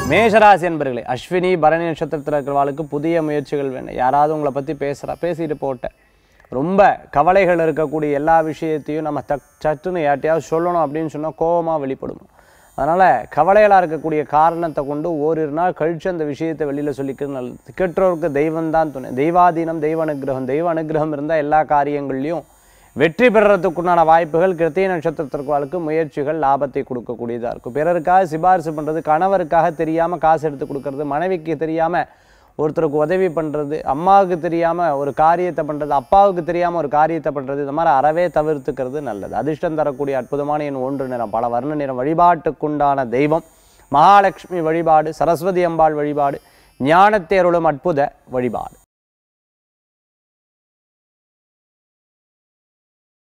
மேஷராசி என்பர்களே அஸ்வினி பரணி நட்சத்திரத்தில் இருக்கிறவாளுக்கு புதிய முயற்சிகள் வேணும் யாராவது உங்களை பற்றி பேசுகிறா பேசிட்டு போட்ட ரொம்ப கவலைகள் இருக்கக்கூடிய எல்லா விஷயத்தையும் நம்ம தக் சட்டுன்னு யார்ட்டையாவது சொல்லணும் அப்படின்னு சொன்னால் கோபமாக வெளிப்படும் அதனால் கவலைகளாக இருக்கக்கூடிய காரணத்தை கொண்டு ஓரிரு நாள் கழித்து அந்த விஷயத்தை வெளியில் சொல்லிக்கிறது நல்லது கேட்டோருக்கு தெய்வம் தான் துணை தெய்வாதீனம் தெய்வ அனுகிரகம் தெய்வ அனுகிரகம் இருந்தால் எல்லா காரியங்கள்லையும் வெற்றி பெறுறதுக்குண்டான வாய்ப்புகள் கிருத்திய நட்சத்திரத்திற்கு முயற்சிகள் லாபத்தை கொடுக்கக்கூடியதாக இருக்கும் பிறருக்காக சிபாரிசு பண்ணுறது கணவருக்காக தெரியாமல் காசு எடுத்து கொடுக்கறது மனைவிக்கு தெரியாமல் ஒருத்தருக்கு உதவி பண்ணுறது அம்மாவுக்கு தெரியாமல் ஒரு காரியத்தை பண்ணுறது அப்பாவுக்கு தெரியாமல் ஒரு காரியத்தை பண்ணுறது இந்த மாதிரி அறவே தவிர்த்துக்கிறது நல்லது அதிர்ஷ்டம் தரக்கூடிய அற்புதமான என் ஒன்று நிறம் பல வர்ண நிறம் வழிபாட்டுக்குண்டான தெய்வம் மகாலட்சுமி வழிபாடு சரஸ்வதி அம்பாள் வழிபாடு ஞானத்தேருளும் அற்புத வழிபாடு